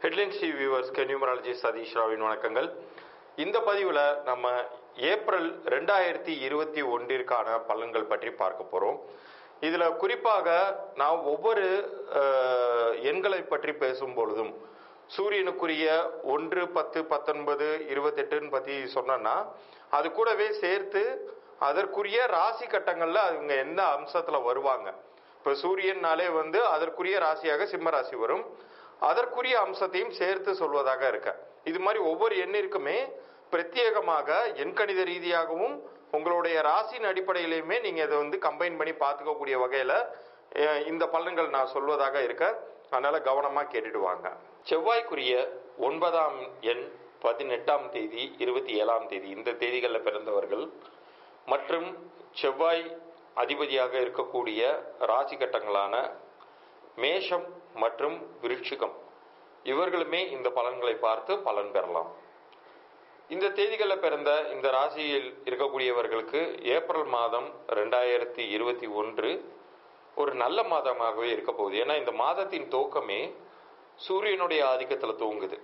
headlines TV வியூவர்ஸ்க்கு numerology Satish ராவின் வணக்கங்கள் இந்த பதிவில் நம்ம ஏப்ரல் ரெண்டாயிரத்தி இருபத்தி ஒன்றிற்கான பலன்கள் பற்றி பார்க்க போகிறோம் இதில் குறிப்பாக நான் ஒவ்வொரு அஹ், எண்களை பற்றி பேசும் பொழுதும் சூரியனுக்குரிய ஒன்று பத்து பத்தொன்பது இருபத்தெட்டுன்னு பற்றி சொன்னேன்னா அது கூடவே சேர்த்து அதற்குரிய ராசி கட்டங்களில் அவங்க எந்த அம்சத்தில் வருவாங்க இப்போ சூரியன்னாலே வந்து அதற்குரிய ராசியாக சிம்ம ராசி வரும் அதற்குரிய அம்சத்தையும் சேர்த்து சொல்வதாக இருக்க இது மாதிரி ஒவ்வொரு எண்ணிற்குமே பிரத்யேகமாக எண்கணித ரீதியாகவும் உங்களுடைய ராசியின் அடிப்படையிலையுமே நீங்க இதை வந்து கம்பைன் பண்ணி பார்த்துக்கக்கூடிய வகையில அஹ், இந்த பலன்கள் நான் சொல்வதாக இருக்க அதனால கவனமா கேட்டுட்டு வாங்க செவ்வாய்க்குரிய ஒன்பதாம் எண் பதினெட்டாம் தேதி இருபத்தி ஏழாம் தேதி இந்த தேதிகளில் பிறந்தவர்கள் மற்றும் செவ்வாய் அதிபதியாக இருக்கக்கூடிய ராசி கட்டங்களான மேஷம் மற்றும் விருட்சிகம் இவர்களுமே இந்த பலன்களை பார்த்து பலன் பெறலாம் இந்த தேதிகளில் பிறந்த இந்த ராசியில் இருக்கக்கூடியவர்களுக்கு ஏப்ரல் மாதம் ரெண்டாயிரத்தி இருபத்தி ஒன்று ஒரு நல்ல மாதமாகவே இருக்க போகுது ஏன்னா இந்த மாதத்தின் துவக்கமே சூரியனுடைய ஆதிக்கத்தில் துவங்குது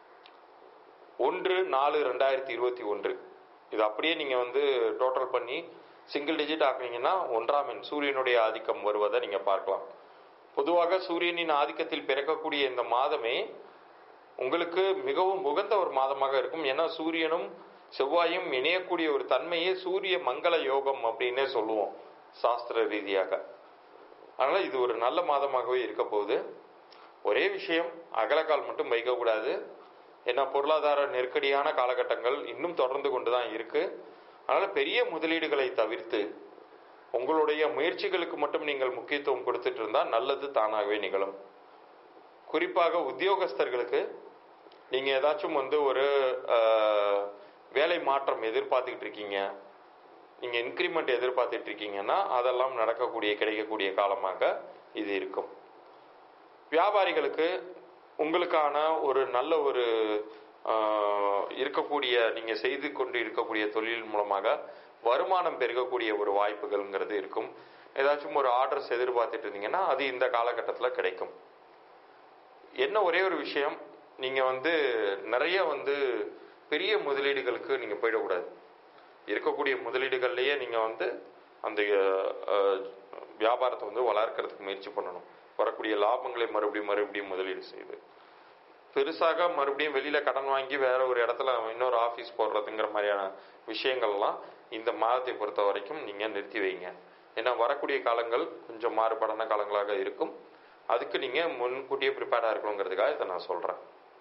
ஒன்று நாலு ரெண்டாயிரத்தி இருபத்தி ஒன்று இது அப்படியே நீங்கள் வந்து டோட்டல் பண்ணி சிங்கிள் டிஜிட் ஆக்குனீங்கன்னா ஒன்றாம் எண் சூரியனுடைய ஆதிக்கம் வருவதை நீங்கள் பார்க்கலாம் பொதுவாக சூரியனின் ஆதிக்கத்தில் பிறக்கக்கூடிய இந்த மாதமே உங்களுக்கு மிகவும் உகந்த ஒரு மாதமாக இருக்கும் ஏன்னா சூரியனும் செவ்வாயும் இணையக்கூடிய ஒரு தன்மையே சூரிய மங்கள யோகம் அப்படின்னே சொல்லுவோம் சாஸ்திர ரீதியாக அதனால இது ஒரு நல்ல மாதமாகவே இருக்க போகுது ஒரே விஷயம் அகலக்கால் மட்டும் வைக்கக்கூடாது ஏன்னா பொருளாதார நெருக்கடியான காலகட்டங்கள் இன்னும் தொடர்ந்து கொண்டு தான் இருக்கு அதனால பெரிய முதலீடுகளை தவிர்த்து உங்களுடைய முயற்சிகளுக்கு மட்டும் நீங்கள் முக்கியத்துவம் கொடுத்துட்டு இருந்தால் நல்லது தானாகவே நிகழும் குறிப்பாக உத்தியோகஸ்தர்களுக்கு நீங்க ஏதாச்சும் வந்து ஒரு அஹ், வேலை மாற்றம் எதிர்பார்த்துக்கிட்டு இருக்கீங்க நீங்க இன்க்ரிமெண்ட் எதிர்பார்த்துட்டு இருக்கீங்கன்னா அதெல்லாம் நடக்கக்கூடிய கிடைக்கக்கூடிய காலமாக இது இருக்கும் வியாபாரிகளுக்கு உங்களுக்கான ஒரு நல்ல ஒரு ஆஹ், இருக்கக்கூடிய நீங்க செய்து கொண்டு இருக்கக்கூடிய தொழில் மூலமாக வருமானம் பெருகக்கூடிய ஒரு வாய்ப்புகள்ங்கிறது இருக்கும் ஏதாச்சும் ஒரு ஆர்டர்ஸ் எதிர்பார்த்துட்டு இருந்தீங்கன்னா அது இந்த காலகட்டத்தில் கிடைக்கும் என்ன ஒரே ஒரு விஷயம் நீங்க வந்து நிறைய வந்து பெரிய முதலீடுகளுக்கு நீங்க போயிடக்கூடாது இருக்கக்கூடிய முதலீடுகள்லயே நீங்க வந்து அந்த அஹ், வியாபாரத்தை வந்து வளர்க்கறதுக்கு முயற்சி பண்ணணும் வரக்கூடிய லாபங்களை மறுபடியும் மறுபடியும் முதலீடு செய்து பெருசாக மறுபடியும் வெளியில கடன் வாங்கி வேற ஒரு இடத்துல இன்னொரு ஆபீஸ் போடுறதுங்கிற மாதிரியான விஷயங்கள்லாம் இந்த மாதத்தை பொறுத்த வரைக்கும் நீங்க நிறுத்தி வைங்க ஏன்னா வரக்கூடிய காலங்கள் கொஞ்சம் மாறுபாடான காலங்களாக இருக்கும் அதுக்கு நீங்க முன்கூட்டியே ப்ரிப்பேர்டா இருக்கணுங்கிறதுக்காக இதை நான் சொல்றேன்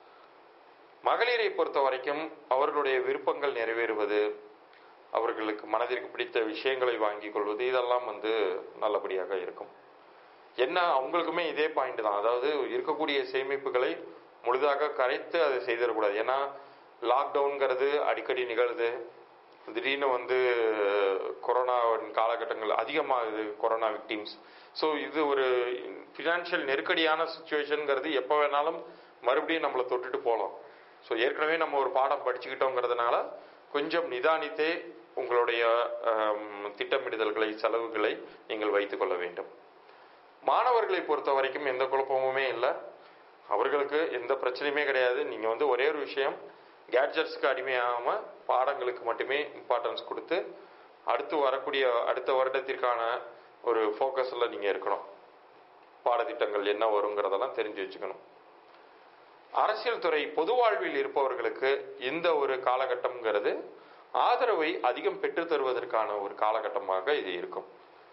மகளிரை பொறுத்த வரைக்கும் அவர்களுடைய விருப்பங்கள் நிறைவேறுவது அவர்களுக்கு மனதிற்கு பிடித்த விஷயங்களை வாங்கிக் கொள்வது இதெல்லாம் வந்து நல்லபடியாக இருக்கும் என்ன அவங்களுக்குமே இதே பாயிண்ட் தான் அதாவது இருக்கக்கூடிய சேமிப்புகளை முழுதாக கரைத்து அதை செய்திடக்கூடாது ஏன்னா லாக்டவுன்ங்கிறது அடிக்கடி நிகழுது திடீர்னு வந்து கொரோனா காலகட்டங்கள் அதிகமாகுது கொரோனா விக்டிம்ஸ் ஸோ இது ஒரு ஃபினான்ஷியல் நெருக்கடியான சுச்சுவேஷனுங்கிறது எப்போ வேணாலும் மறுபடியும் நம்மளை தொட்டுட்டு போகலாம் ஸோ ஏற்கனவே நம்ம ஒரு பாடம் படிச்சுக்கிட்டோங்கிறதுனால கொஞ்சம் நிதானித்தே உங்களுடைய ஆம், திட்டமிடுதல்களை செலவுகளை நீங்கள் வைத்துக் கொள்ள வேண்டும் மாணவர்களை பொறுத்த வரைக்கும் எந்த குழப்பமுமே இல்லை அவர்களுக்கு எந்த பிரச்சனையுமே கிடையாது நீங்க வந்து ஒரே ஒரு விஷயம் கேட்ஜெட்ஸ்க்கு அடிமையாகாம பாடங்களுக்கு மட்டுமே இம்பார்ட்டன்ஸ் கொடுத்து அடுத்து வரக்கூடிய அடுத்த வருடத்திற்கான ஒரு ஃபோக்கஸ்ல நீங்க இருக்கணும் பாடத்திட்டங்கள் என்ன வருங்கிறதெல்லாம் தெரிஞ்சு வச்சுக்கணும் அரசியல் துறை பொது வாழ்வில் இருப்பவர்களுக்கு இந்த ஒரு காலகட்டம்ங்கிறது ஆதரவை அதிகம் பெற்றுத் தருவதற்கான ஒரு காலகட்டமாக இது இருக்கும்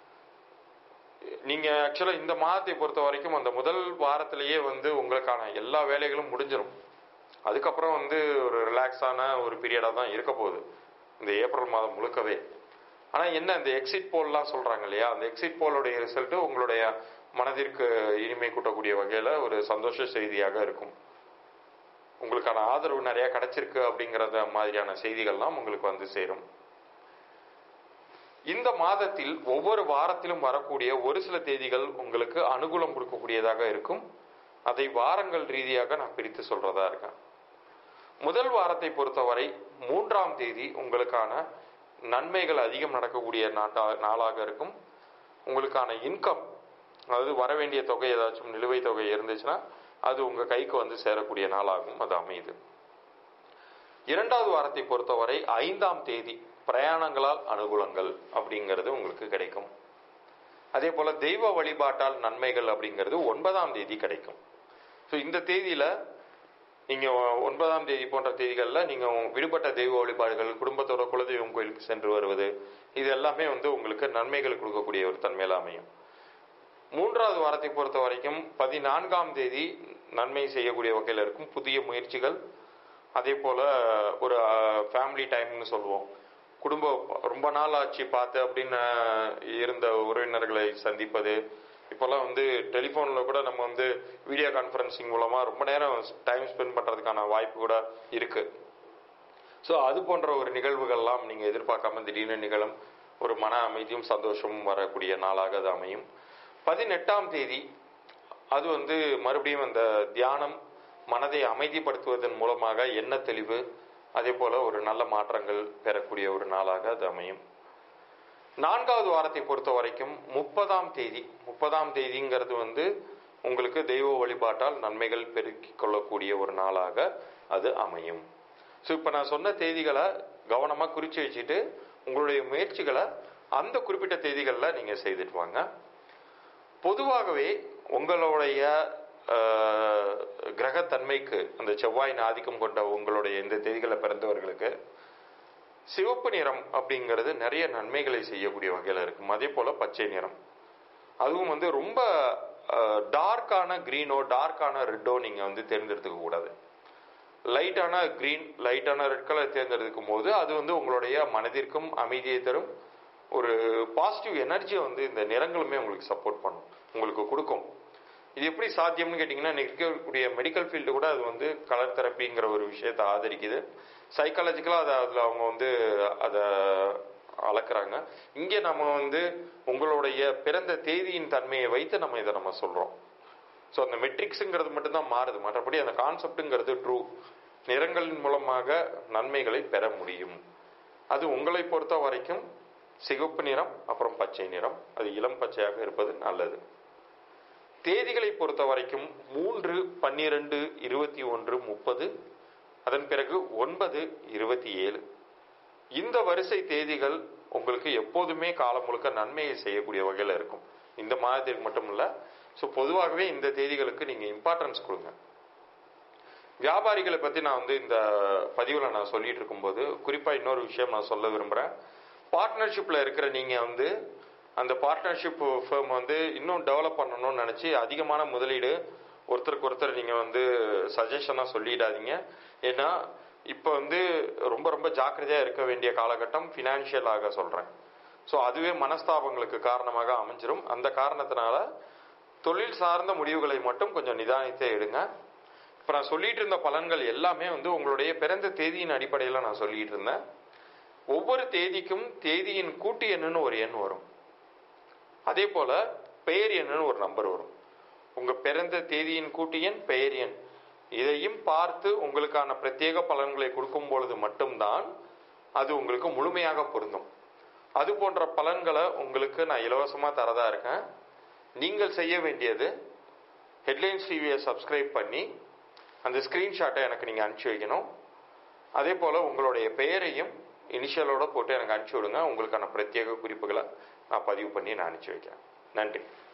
நீங்க ஆக்சுவலா இந்த மாதத்தை பொறுத்த வரைக்கும் அந்த முதல் வாரத்திலேயே வந்து உங்களுக்கான எல்லா வேலைகளும் முடிஞ்சிடும் அதுக்கப்புறம் வந்து ஒரு ரிலாக்ஸான ஒரு பீரியடா தான் இருக்க போகுது இந்த ஏப்ரல் மாதம் முழுக்கவே ஆனா என்ன இந்த எக்ஸிட் போல்லாம் சொல்றாங்க இல்லையா அந்த எக்ஸிட் போலுடைய ரிசல்ட் உங்களுடைய மனதிற்கு இனிமை கூட்டக்கூடிய வகையில ஒரு சந்தோஷ செய்தியாக இருக்கும் உங்களுக்கான ஆதரவு நிறைய கிடைச்சிருக்கு அப்படிங்கறத மாதிரியான செய்திகள்லாம் உங்களுக்கு வந்து சேரும் இந்த மாதத்தில் ஒவ்வொரு வாரத்திலும் வரக்கூடிய ஒரு சில தேதிகள் உங்களுக்கு அனுகூலம் கொடுக்கக்கூடியதாக இருக்கும் அதை வாரங்கள் ரீதியாக நான் பிரித்து சொல்றதா இருக்கேன் முதல் வாரத்தை பொறுத்தவரை மூன்றாம் தேதி உங்களுக்கான நன்மைகள் அதிகம் நடக்கக்கூடிய நாட்டா- நாளாக இருக்கும் உங்களுக்கான இன்கம் அதாவது வர வேண்டிய தொகை ஏதாச்சும் நிலுவைத் தொகை இருந்துச்சுன்னா அது உங்க கைக்கு வந்து சேரக்கூடிய நாளாகவும் அது அமையுது இரண்டாவது வாரத்தை பொறுத்தவரை ஐந்தாம் தேதி பிரயாணங்களால் அனுகூலங்கள் அப்படிங்கிறது உங்களுக்கு கிடைக்கும் அதே போல தெய்வ வழிபாட்டால் நன்மைகள் அப்படிங்கிறது ஒன்பதாம் தேதி கிடைக்கும் ஸோ இந்த தேதியில நீங்க ஒன்பதாம் தேதி போன்ற தேதிகள்ல நீங்க விடுபட்ட தெய்வ வழிபாடுகள் குடும்பத்தோட குலதெய்வம் கோயிலுக்கு சென்று வருவது இது எல்லாமே வந்து உங்களுக்கு நன்மைகள் கொடுக்கக்கூடிய ஒரு தன்மையில அமையும் மூன்றாவது வாரத்தை பொறுத்த வரைக்கும் பதினான்காம் தேதி நன்மை செய்யக்கூடிய வகையில் இருக்கும் புதிய முயற்சிகள் அதே போல ஒரு ஃபேமிலி டைம்னு சொல்லுவோம் குடும்பம் ரொம்ப நாள் ஆச்சு பார்த்து அப்படின்னு இருந்த உறவினர்களை சந்திப்பது இப்போல்லாம் வந்து டெலிஃபோனில் கூட நம்ம வந்து வீடியோ கான்ஃபரன்சிங் மூலமாக ரொம்ப நேரம் டைம் ஸ்பெண்ட் பண்ணுறதுக்கான வாய்ப்பு கூட இருக்கு ஸோ அது போன்ற ஒரு நிகழ்வுகள்லாம் நீங்கள் எதிர்பார்க்காம திடீர்னு நிகழும் ஒரு மன அமைதியும் சந்தோஷமும் வரக்கூடிய நாளாக அது அமையும் பதினெட்டாம் தேதி அது வந்து மறுபடியும் அந்த தியானம் மனதை அமைதிப்படுத்துவதன் மூலமாக எண்ண தெளிவு அதே போல ஒரு நல்ல மாற்றங்கள் பெறக்கூடிய ஒரு நாளாக அது அமையும் நான்காவது வாரத்தை பொறுத்த வரைக்கும் முப்பதாம் தேதி முப்பதாம் தேதிங்கிறது வந்து உங்களுக்கு தெய்வ வழிபாட்டால் நன்மைகள் பெருக்கிக் கொள்ளக்கூடிய ஒரு நாளாக அது அமையும் ஸோ இப்போ நான் சொன்ன தேதிகளை கவனமாக குறித்து வச்சுட்டு உங்களுடைய முயற்சிகளை அந்த குறிப்பிட்ட தேதிகளில் நீங்கள் செய்துட்டு வாங்க பொதுவாகவே உங்களுடைய கிரகத்தன்மைக்கு அந்த செவ்வாயின் ஆதிக்கம் கொண்ட உங்களுடைய இந்த தேதிகளை பிறந்தவர்களுக்கு சிவப்பு நிறம் அப்படிங்கிறது நிறைய நன்மைகளை செய்யக்கூடிய வகையில் இருக்கும் அதே போல பச்சை நிறம் அதுவும் வந்து ரொம்ப டார்க்கான கிரீனோ டார்க்கான ரெட்டோ நீங்க வந்து தேர்ந்தெடுத்துக்க கூடாது லைட்டான கிரீன் லைட்டான ரெட் கலர் தேர்ந்தெடுக்கும் போது அது வந்து உங்களுடைய மனதிற்கும் அமைதியை தரும் ஒரு பாசிட்டிவ் எனர்ஜியை வந்து இந்த நிறங்களுமே உங்களுக்கு சப்போர்ட் பண்ணும் உங்களுக்கு கொடுக்கும் இது எப்படி சாத்தியம்னு கேட்டிங்கன்னா இருக்கக்கூடிய மெடிக்கல் ஃபீல்டு கூட அது வந்து கலர் தெரப்பிங்கிற ஒரு விஷயத்தை ஆதரிக்குது சைக்காலஜிக்கலாக அதை அதில் அவங்க வந்து அதை அளக்குறாங்க இங்கே நம்ம வந்து உங்களுடைய பிறந்த தேதியின் தன்மையை வைத்து நம்ம இதை நம்ம சொல்கிறோம் ஸோ அந்த மெட்ரிக்ஸுங்கிறது மட்டும்தான் மாறுது மற்றபடி அந்த கான்செப்டுங்கிறது ட்ரூ நிறங்களின் மூலமாக நன்மைகளை பெற முடியும் அது உங்களை பொறுத்த வரைக்கும் சிவப்பு நிறம் அப்புறம் பச்சை நிறம் அது இளம் பச்சையாக இருப்பது நல்லது தேதிகளை பொறுத்த வரைக்கும் மூன்று பன்னிரண்டு இருபத்தி ஒன்று முப்பது அதன் பிறகு ஒன்பது இருபத்தி ஏழு இந்த வரிசை தேதிகள் உங்களுக்கு எப்போதுமே காலம் முழுக்க நன்மையை செய்யக்கூடிய வகையில் இருக்கும் இந்த மாதத்திற்கு மட்டும் இல்ல ஸோ பொதுவாகவே இந்த தேதிகளுக்கு நீங்க இம்பார்ட்டன்ஸ் கொடுங்க வியாபாரிகளை பத்தி நான் வந்து இந்த பதிவில் நான் சொல்லிட்டு இருக்கும்போது குறிப்பா இன்னொரு விஷயம் நான் சொல்ல விரும்புறேன் பார்ட்னர்ஷிப்ல இருக்கிற நீங்க வந்து அந்த பார்ட்னர்ஷிப் ஃபேம் வந்து இன்னும் டெவலப் பண்ணணும்னு நினைச்சு அதிகமான முதலீடு ஒருத்தருக்கு ஒருத்தர் நீங்க வந்து சஜஷனா சொல்லிடாதீங்க ஏன்னா இப்போ வந்து ரொம்ப ரொம்ப ஜாக்கிரதையா இருக்க வேண்டிய காலகட்டம் ஃபினான்ஷியலாக சொல்றேன் ஸோ அதுவே மனஸ்தாபங்களுக்கு காரணமாக அமைஞ்சிரும் அந்த காரணத்தினால தொழில் சார்ந்த முடிவுகளை மட்டும் கொஞ்சம் நிதானித்தே எடுங்க இப்போ நான் சொல்லிட்டு இருந்த பலன்கள் எல்லாமே வந்து உங்களுடைய பிறந்த தேதியின் அடிப்படையில் நான் சொல்லிட்டு இருந்தேன் ஒவ்வொரு தேதிக்கும் தேதியின் கூட்டு எண்ணுன்னு ஒரு எண் வரும் அதே போல பெயர் எண்ணுன்னு ஒரு நம்பர் வரும் உங்க பிறந்த தேதியின் கூட்டு எண் பெயர் எண் இதையும் பார்த்து உங்களுக்கான பிரத்யேக பலன்களை கொடுக்கும் பொழுது மட்டும்தான் அது உங்களுக்கு முழுமையாக பொருந்தும் அது போன்ற பலன்களை உங்களுக்கு நான் இலவசமா தரதா இருக்கேன் நீங்கள் செய்ய வேண்டியது ஹெட்லைன்ஸ் டிவியை சப்ஸ்கிரைப் பண்ணி அந்த ஸ்கிரீன்ஷாட்டை எனக்கு நீங்க அனுப்பிச்சு வைக்கணும் அதே போல உங்களுடைய பெயரையும் இனிஷியலோட போட்டு எனக்கு அனுப்பிச்சு விடுங்க உங்களுக்கான பிரத்யேக குறிப்புகளை நான் பதிவு பண்ணி நான் அனுப்பிச்சு வைக்கிறேன் நன்றி